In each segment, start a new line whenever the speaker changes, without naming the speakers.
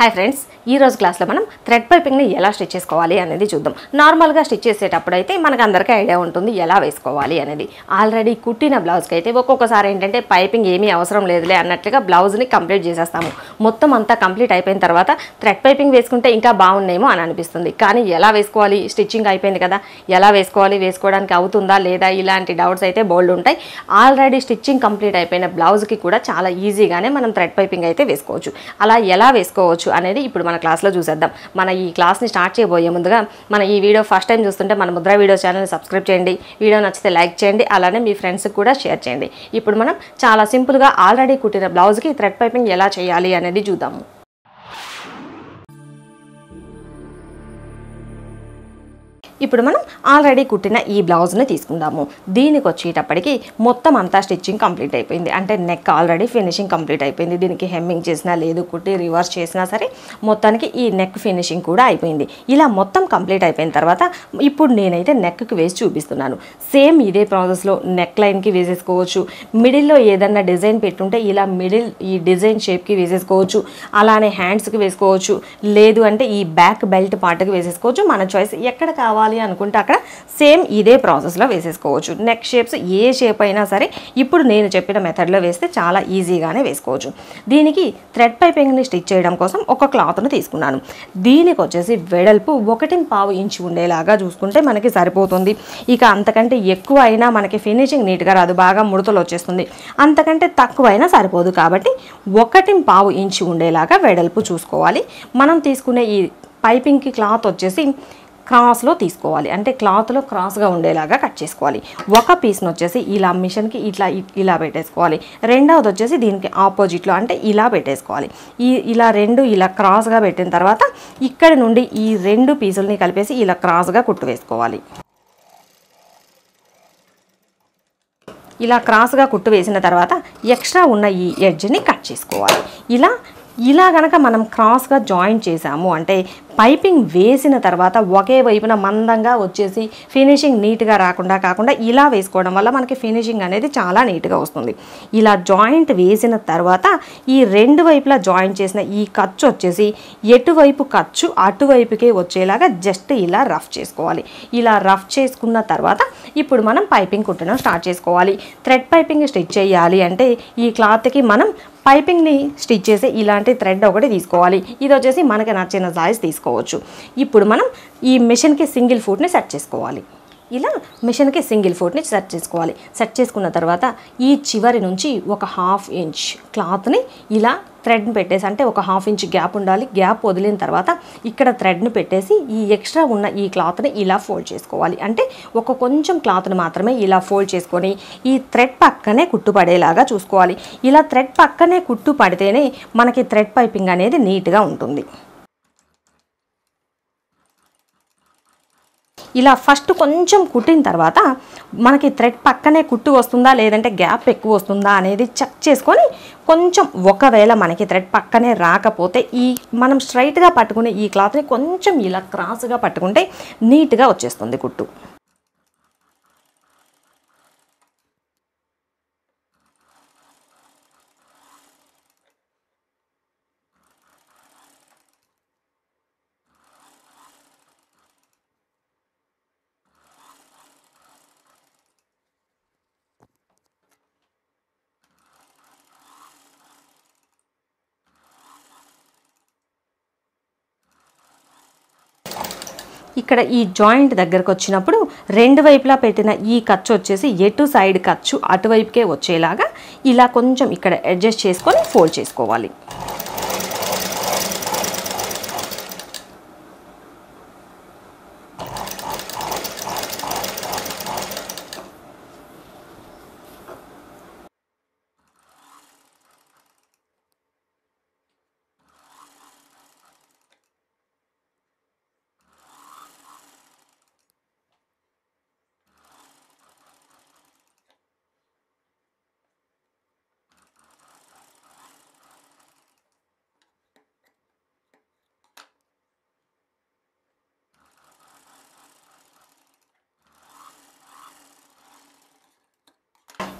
hi friends ఈ రోజు క్లాస్లో మనం థ్రెడ్ పైపింగ్ని ఎలా స్టిచ్ చేసుకోవాలి అనేది చూద్దాం నార్మల్గా స్టిచ్ చేసేటప్పుడు అయితే మనకు అందరికీ ఐడియా ఉంటుంది ఎలా వేసుకోవాలి అనేది ఆల్రెడీ కుట్టిన బ్లౌజ్కి అయితే ఒక్కొక్కసారి ఏంటంటే పైపింగ్ ఏమీ అవసరం లేదులే అన్నట్లుగా బ్లౌజ్ని కంప్లీట్ చేసేస్తాము మొత్తం అంతా కంప్లీట్ అయిపోయిన తర్వాత థ్రెడ్ పైపింగ్ వేసుకుంటే ఇంకా బాగున్నాయేమో అని అనిపిస్తుంది కానీ ఎలా వేసుకోవాలి స్టిచ్చింగ్ అయిపోయింది కదా ఎలా వేసుకోవాలి వేసుకోవడానికి అవుతుందా లేదా ఇలాంటి డౌట్స్ అయితే బోల్డ్ ఉంటాయి ఆల్రెడీ స్టిచ్చింగ్ కంప్లీట్ అయిపోయిన బ్లౌజ్కి కూడా చాలా ఈజీగానే మనం థ్రెడ్ పైపింగ్ అయితే వేసుకోవచ్చు అలా ఎలా వేసుకోవచ్చు అనేది ఇప్పుడు మన క్లాస్లో చూసేద్దాం మన ఈ క్లాస్ని స్టార్ట్ చేయబోయే ముందుగా మన ఈ వీడియో ఫస్ట్ టైం చూస్తుంటే మన ముద్ర వీడియో ఛానల్ని సబ్స్క్రైబ్ చేయండి వీడియో నచ్చితే లైక్ చేయండి అలానే మీ ఫ్రెండ్స్కి కూడా షేర్ చేయండి ఇప్పుడు మనం చాలా సింపుల్గా ఆల్రెడీ కుట్టిన బ్లౌజ్కి థ్రెడ్ పైపింగ్ ఎలా చేయాలి అనేది చూద్దాము ఇప్పుడు మనం ఆల్రెడీ కుట్టిన ఈ బ్లౌజ్ని తీసుకుందాము దీనికి వచ్చేటప్పటికి మొత్తం అంతా స్టిచ్చింగ్ కంప్లీట్ అయిపోయింది అంటే నెక్ ఆల్రెడీ ఫినిషింగ్ కంప్లీట్ అయిపోయింది దీనికి హెమ్మింగ్ చేసినా లేదు కుట్టి రివర్స్ చేసినా సరే మొత్తానికి ఈ నెక్ ఫినిషింగ్ కూడా అయిపోయింది ఇలా మొత్తం కంప్లీట్ అయిపోయిన తర్వాత ఇప్పుడు నేనైతే నెక్కి వేసి చూపిస్తున్నాను సేమ్ ఇదే ప్రాసెస్లో నెక్ లైన్కి వేసేసుకోవచ్చు మిడిల్లో ఏదన్నా డిజైన్ పెట్టుంటే ఇలా మిడిల్ ఈ డిజైన్ షేప్కి వేసేసుకోవచ్చు అలానే హ్యాండ్స్కి వేసుకోవచ్చు లేదు అంటే ఈ బ్యాక్ బెల్ట్ పార్ట్కి వేసేసుకోవచ్చు మన చాయిస్ ఎక్కడ కావాలి అనుకుంటే అక్కడ సేమ్ ఇదే ప్రాసెస్లో వేసేసుకోవచ్చు నెక్ షేప్స్ ఏ షేప్ అయినా సరే ఇప్పుడు నేను చెప్పిన మెథడ్లో వేస్తే చాలా ఈజీగానే వేసుకోవచ్చు దీనికి థ్రెడ్ పైపింగ్ని స్టిచ్ చేయడం కోసం ఒక క్లాత్ను తీసుకున్నాను దీనికి వచ్చేసి వెడల్పు ఒకటి పావు ఇంచు ఉండేలాగా చూసుకుంటే మనకి సరిపోతుంది ఇక అంతకంటే ఎక్కువ అయినా మనకి ఫినిషింగ్ నీట్గా రాదు బాగా ముడతలు వచ్చేస్తుంది అంతకంటే తక్కువ అయినా సరిపోదు కాబట్టి ఒకటి పావు ఇంచు ఉండేలాగా వెడల్పు చూసుకోవాలి మనం తీసుకునే ఈ పైపింగ్కి క్లాత్ వచ్చేసి క్రాస్లో తీసుకోవాలి అంటే క్లాత్లో క్రాస్గా ఉండేలాగా కట్ చేసుకోవాలి ఒక పీస్ని వచ్చేసి ఇలా మిషన్కి ఇట్లా ఇలా పెట్టేసుకోవాలి రెండవది వచ్చేసి దీనికి ఆపోజిట్లో అంటే ఇలా పెట్టేసుకోవాలి ఈ ఇలా రెండు ఇలా క్రాస్గా పెట్టిన తర్వాత ఇక్కడ నుండి ఈ రెండు పీసుల్ని కలిపేసి ఇలా క్రాస్గా కుట్టు వేసుకోవాలి ఇలా క్రాస్గా కుట్టు వేసిన తర్వాత ఎక్స్ట్రా ఉన్న ఈ ఎడ్జ్ని కట్ చేసుకోవాలి ఇలా ఇలా గనక మనం క్రాస్గా జాయింట్ చేసాము అంటే పైపింగ్ వేసిన తర్వాత ఒకే వైపున మందంగా వచ్చేసి ఫినిషింగ్ నీట్గా రాకుండా కాకుండా ఇలా వేసుకోవడం వల్ల మనకి ఫినిషింగ్ అనేది చాలా నీట్గా వస్తుంది ఇలా జాయింట్ వేసిన తర్వాత ఈ రెండు వైపులా జాయింట్ చేసిన ఈ ఖర్చు వచ్చేసి ఎటువైపు ఖర్చు అటువైపుకే వచ్చేలాగా జస్ట్ ఇలా రఫ్ చేసుకోవాలి ఇలా రఫ్ చేసుకున్న తర్వాత ఇప్పుడు మనం పైపింగ్ కుట్టడం స్టార్ట్ చేసుకోవాలి థ్రెడ్ పైపింగ్ స్టిచ్ చేయాలి అంటే ఈ క్లాత్కి మనం పైపింగ్ని స్టిచ్ చేసి ఇలాంటి థ్రెడ్ ఒకటి తీసుకోవాలి ఇది వచ్చేసి మనకి నచ్చిన సైజ్ తీసుకోవచ్చు ఇప్పుడు మనం ఈ మిషన్కి సింగిల్ ఫుట్ని సెట్ చేసుకోవాలి ఇలా మిషన్కి సింగిల్ ఫుట్ని సెట్ చేసుకోవాలి సెట్ చేసుకున్న తర్వాత ఈ చివరి నుంచి ఒక హాఫ్ ఇంచ్ క్లాత్ని ఇలా థ్రెడ్ని పెట్టేసి అంటే ఒక హాఫ్ ఇంచ్ గ్యాప్ ఉండాలి గ్యాప్ వదిలిన తర్వాత ఇక్కడ థ్రెడ్ని పెట్టేసి ఈ ఎక్స్ట్రా ఉన్న ఈ క్లాత్ని ఇలా ఫోల్డ్ చేసుకోవాలి అంటే ఒక కొంచెం క్లాత్ని మాత్రమే ఇలా ఫోల్డ్ చేసుకొని ఈ థ్రెడ్ పక్కనే కుట్టుపడేలాగా చూసుకోవాలి ఇలా థ్రెడ్ పక్కనే కుట్టు పడితేనే మనకి థ్రెడ్ పైపింగ్ అనేది నీట్గా ఉంటుంది ఇలా ఫస్ట్ కొంచెం కుట్టిన తర్వాత మనకి థ్రెడ్ పక్కనే కుట్టు వస్తుందా లేదంటే గ్యాప్ ఎక్కువ వస్తుందా అనేది చెక్ చేసుకొని కొంచెం ఒకవేళ మనకి థ్రెడ్ పక్కనే రాకపోతే ఈ మనం స్ట్రైట్గా పట్టుకునే ఈ క్లాత్ని కొంచెం ఇలా క్రాస్గా పట్టుకుంటే నీట్గా వచ్చేస్తుంది కుట్టు ఇక్కడ ఈ జాయింట్ దగ్గరకు వచ్చినప్పుడు రెండు వైపులా పెట్టిన ఈ ఖర్చు వచ్చేసి ఎటు సైడ్ ఖర్చు అటువైపుకే వచ్చేలాగా ఇలా కొంచెం ఇక్కడ అడ్జస్ట్ చేసుకొని ఫోల్డ్ చేసుకోవాలి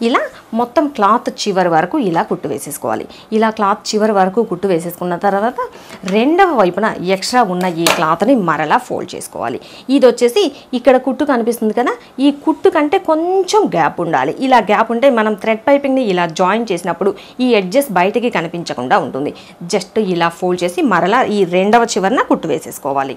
ఇలా మొత్తం క్లాత్ చివరి వరకు ఇలా కుట్టు వేసేసుకోవాలి ఇలా క్లాత్ చివరి వరకు కుట్టు వేసేసుకున్న తర్వాత రెండవ వైపున ఎక్స్ట్రా ఉన్న ఈ క్లాత్ని మరలా ఫోల్డ్ చేసుకోవాలి ఇది వచ్చేసి ఇక్కడ కుట్టు కనిపిస్తుంది కదా ఈ కుట్టు కంటే కొంచెం గ్యాప్ ఉండాలి ఇలా గ్యాప్ ఉంటే మనం థ్రెడ్ పైపింగ్ని ఇలా జాయిన్ చేసినప్పుడు ఈ ఎడ్జెస్ బయటికి కనిపించకుండా ఉంటుంది జస్ట్ ఇలా ఫోల్డ్ చేసి మరలా ఈ రెండవ చివరన కుట్టు వేసేసుకోవాలి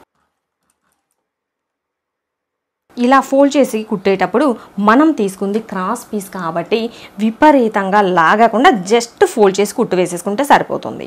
ఇలా ఫోల్డ్ చేసి కుట్టేటప్పుడు మనం తీసుకుంది క్రాస్ పీస్ కాబట్టి విపరీతంగా లాగకుండా జస్ట్ ఫోల్డ్ చేసి కుట్టు వేసేసుకుంటే సరిపోతుంది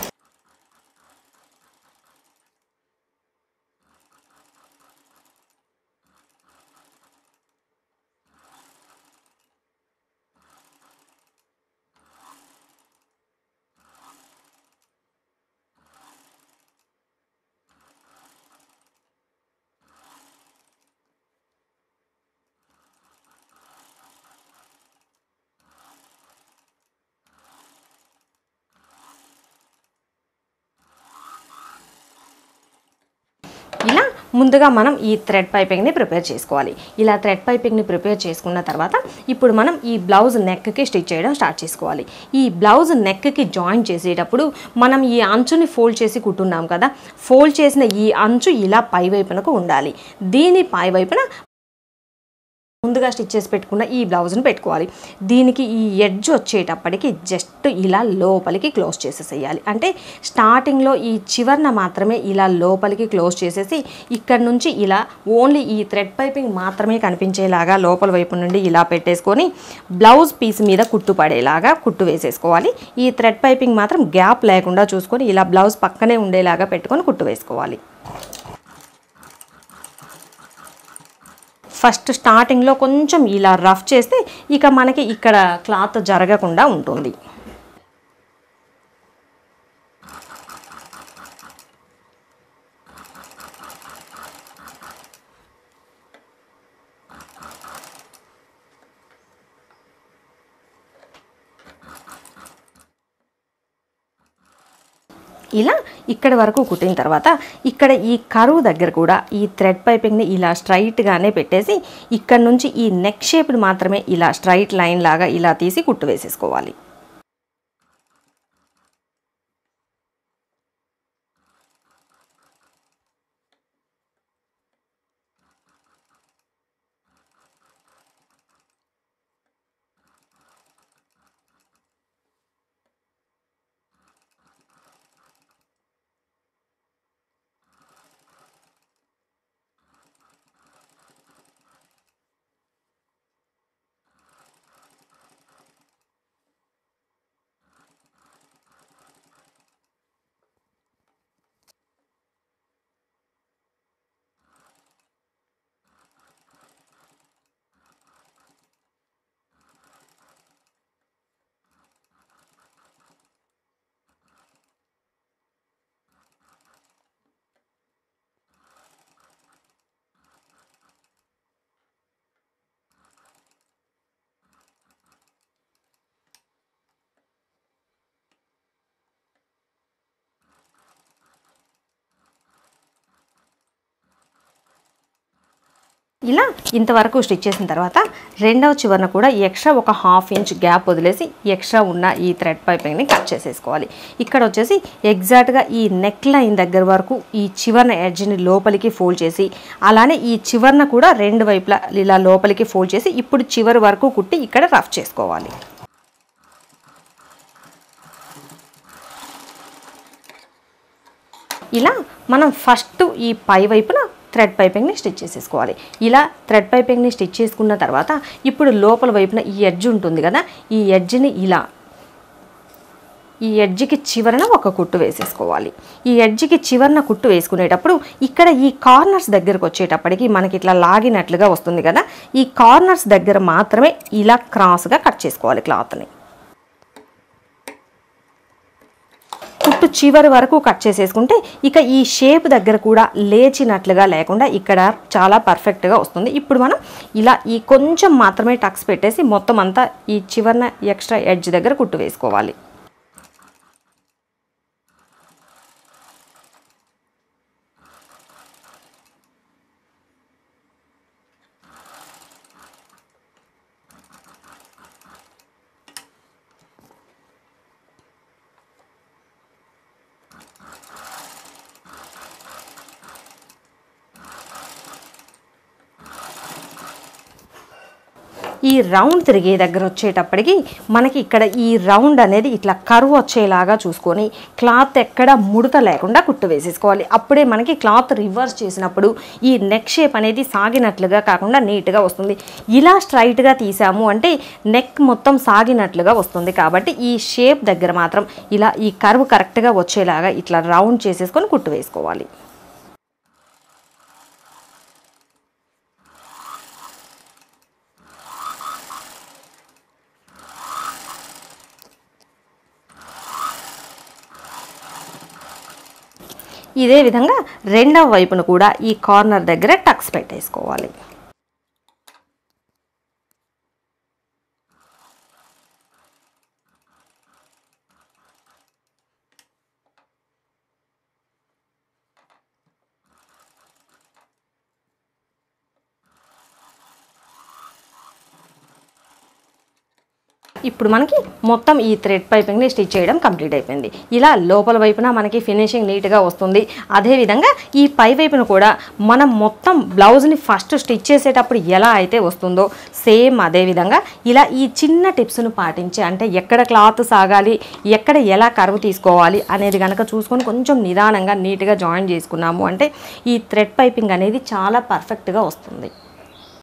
ఇలా ముందుగా మనం ఈ థ్రెడ్ పైపింగ్ని ప్రిపేర్ చేసుకోవాలి ఇలా థ్రెడ్ పైపింగ్ని ప్రిపేర్ చేసుకున్న తర్వాత ఇప్పుడు మనం ఈ బ్లౌజ్ నెక్కి స్టిచ్ చేయడం స్టార్ట్ చేసుకోవాలి ఈ బ్లౌజ్ నెక్కి జాయిన్ చేసేటప్పుడు మనం ఈ అంచుని ఫోల్డ్ చేసి కుట్టున్నాం కదా ఫోల్డ్ చేసిన ఈ అంచు ఇలా పై వైపునకు ఉండాలి దీని పై వైపున ముందుగా స్టిచ్ చేసి పెట్టుకున్న ఈ బ్లౌజ్ని పెట్టుకోవాలి దీనికి ఈ ఎడ్జ్ వచ్చేటప్పటికి జస్ట్ ఇలా లోపలికి క్లోజ్ చేసేసేయాలి అంటే స్టార్టింగ్లో ఈ చివరన మాత్రమే ఇలా లోపలికి క్లోజ్ చేసేసి ఇక్కడ నుంచి ఇలా ఓన్లీ ఈ థ్రెడ్ పైపింగ్ మాత్రమే కనిపించేలాగా లోపల వైపు నుండి ఇలా పెట్టేసుకొని బ్లౌజ్ పీస్ మీద కుట్టు పడేలాగా కుట్టు వేసేసుకోవాలి ఈ థ్రెడ్ పైపింగ్ మాత్రం గ్యాప్ లేకుండా చూసుకొని ఇలా బ్లౌజ్ పక్కనే ఉండేలాగా పెట్టుకొని కుట్టు వేసుకోవాలి ఫస్ట్ స్టార్టింగ్లో కొంచెం ఇలా రఫ్ చేస్తే ఇక మనకి ఇక్కడ క్లాత్ జరగకుండా ఉంటుంది ఇలా ఇక్కడ వరకు కుట్టిన తర్వాత ఇక్కడ ఈ కరువు దగ్గర కూడా ఈ థ్రెడ్ పైపింగ్ని ఇలా స్ట్రైట్గానే పెట్టేసి ఇక్కడ నుంచి ఈ నెక్ షేప్ని మాత్రమే ఇలా స్ట్రైట్ లైన్ లాగా ఇలా తీసి కుట్టు వేసేసుకోవాలి ఇలా ఇంతవరకు స్టిచ్ చేసిన తర్వాత రెండవ చివరన కూడా ఎక్స్ట్రా ఒక హాఫ్ ఇంచ్ గ్యాప్ వదిలేసి ఎక్స్ట్రా ఉన్న ఈ థ్రెడ్ పైపింగ్ని కట్ చేసేసుకోవాలి ఇక్కడ వచ్చేసి ఎగ్జాక్ట్గా ఈ నెక్ లైన్ దగ్గర వరకు ఈ చివరన ఎడ్జ్ని లోపలికి ఫోల్డ్ చేసి అలానే ఈ చివరన కూడా రెండు వైపులా ఇలా లోపలికి ఫోల్డ్ చేసి ఇప్పుడు చివరి వరకు కుట్టి ఇక్కడ రఫ్ చేసుకోవాలి ఇలా మనం ఫస్ట్ ఈ పై వైపున థ్రెడ్ పైపింగ్ని స్టిచ్ చేసేసుకోవాలి ఇలా థ్రెడ్ పైపింగ్ని స్టిచ్ చేసుకున్న తర్వాత ఇప్పుడు లోపల వైపున ఈ ఎడ్జ్ ఉంటుంది కదా ఈ ఎడ్జ్ని ఇలా ఈ ఎడ్జ్కి చివరన ఒక కుట్టు వేసేసుకోవాలి ఈ ఎడ్జ్కి చివరన కుట్టు వేసుకునేటప్పుడు ఇక్కడ ఈ కార్నర్స్ దగ్గరకు వచ్చేటప్పటికి మనకి ఇట్లా లాగినట్లుగా వస్తుంది కదా ఈ కార్నర్స్ దగ్గర మాత్రమే ఇలా క్రాస్గా కట్ చేసుకోవాలి క్లాత్ని కుట్టు చివరి వరకు కట్ చేసేసుకుంటే ఇక ఈ షేప్ దగ్గర కూడా లేచినట్లుగా లేకుండా ఇక్కడ చాలా పర్ఫెక్ట్గా వస్తుంది ఇప్పుడు మనం ఇలా ఈ కొంచెం మాత్రమే టక్స్ పెట్టేసి మొత్తం అంతా ఈ చివరన ఎక్స్ట్రా ఎడ్జ్ దగ్గర కుట్టు వేసుకోవాలి ఈ రౌండ్ తిరిగే దగ్గర వచ్చేటప్పటికి మనకి ఇక్కడ ఈ రౌండ్ అనేది ఇట్లా కరువు వచ్చేలాగా చూసుకొని క్లాత్ ఎక్కడ ముడత లేకుండా కుట్టు వేసేసుకోవాలి అప్పుడే మనకి క్లాత్ రివర్స్ చేసినప్పుడు ఈ నెక్ షేప్ అనేది సాగినట్లుగా కాకుండా నీట్గా వస్తుంది ఇలా స్ట్రైట్గా తీసాము అంటే నెక్ మొత్తం సాగినట్లుగా వస్తుంది కాబట్టి ఈ షేప్ దగ్గర మాత్రం ఇలా ఈ కర్వ్ కరెక్ట్గా వచ్చేలాగా ఇట్లా రౌండ్ చేసేసుకొని కుట్టు వేసుకోవాలి ఇదే విధంగా రెండవ వైపున కూడా ఈ కార్నర్ దగ్గర టక్స్ పెట్టేసుకోవాలి ఇప్పుడు మనకి మొత్తం ఈ థ్రెడ్ పైపింగ్ని స్టిచ్ చేయడం కంప్లీట్ అయిపోయింది ఇలా లోపల వైపున మనకి ఫినిషింగ్ నీట్గా వస్తుంది అదేవిధంగా ఈ పై వైపున కూడా మనం మొత్తం బ్లౌజ్ని ఫస్ట్ స్టిచ్ చేసేటప్పుడు ఎలా అయితే వస్తుందో సేమ్ అదేవిధంగా ఇలా ఈ చిన్న టిప్స్ను పాటించి అంటే ఎక్కడ క్లాత్ సాగాలి ఎక్కడ ఎలా కరువు తీసుకోవాలి అనేది కనుక చూసుకొని కొంచెం నిదానంగా నీట్గా జాయిన్ చేసుకున్నాము అంటే ఈ థ్రెడ్ పైపింగ్ అనేది చాలా పర్ఫెక్ట్గా వస్తుంది